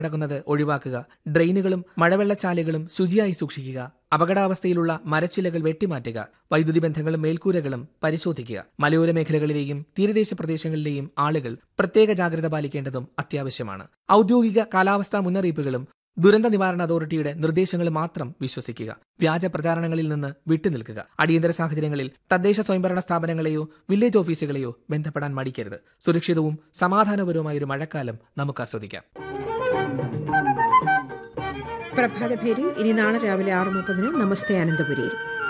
കിടക്കുന്നത് ഒഴിവാക്കുക ഡ്രെയിനുകളും മഴവെള്ളച്ചാലുകളും ശുചിയായി സൂക്ഷിക്കുക അപകടാവസ്ഥയിലുള്ള മരച്ചിലകൾ വെട്ടിമാറ്റുക വൈദ്യുതി ബന്ധങ്ങളും മേൽക്കൂരകളും പരിശോധിക്കുക മലയോര മേഖലകളിലെയും തീരദേശ പ്രദേശങ്ങളിലെയും ആളുകൾ പ്രത്യേക ജാഗ്രത പാലിക്കേണ്ടതും അത്യാവശ്യമാണ് ഔദ്യോഗിക കാലാവസ്ഥാ മുന്നറിയിപ്പുകളും ദുരന്ത നിവാരണ അതോറിറ്റിയുടെ നിർദ്ദേശങ്ങളും മാത്രം വിശ്വസിക്കുക വ്യാജ പ്രചാരണങ്ങളിൽ നിന്ന് വിട്ടുനിൽക്കുക അടിയന്തര സാഹചര്യങ്ങളിൽ തദ്ദേശ സ്വയംഭരണ സ്ഥാപനങ്ങളെയോ വില്ലേജ് ഓഫീസുകളെയോ ബന്ധപ്പെടാൻ മടിക്കരുത് സുരക്ഷിതവും സമാധാനപരവുമായ ഒരു മഴക്കാലം നമുക്ക് ആസ്വദിക്കാം പ്രഭാതഭേരി ഇനി നാളെ രാവിലെ ആറ് മുപ്പതിന് നമസ്തേ അനന്തപുരിയിൽ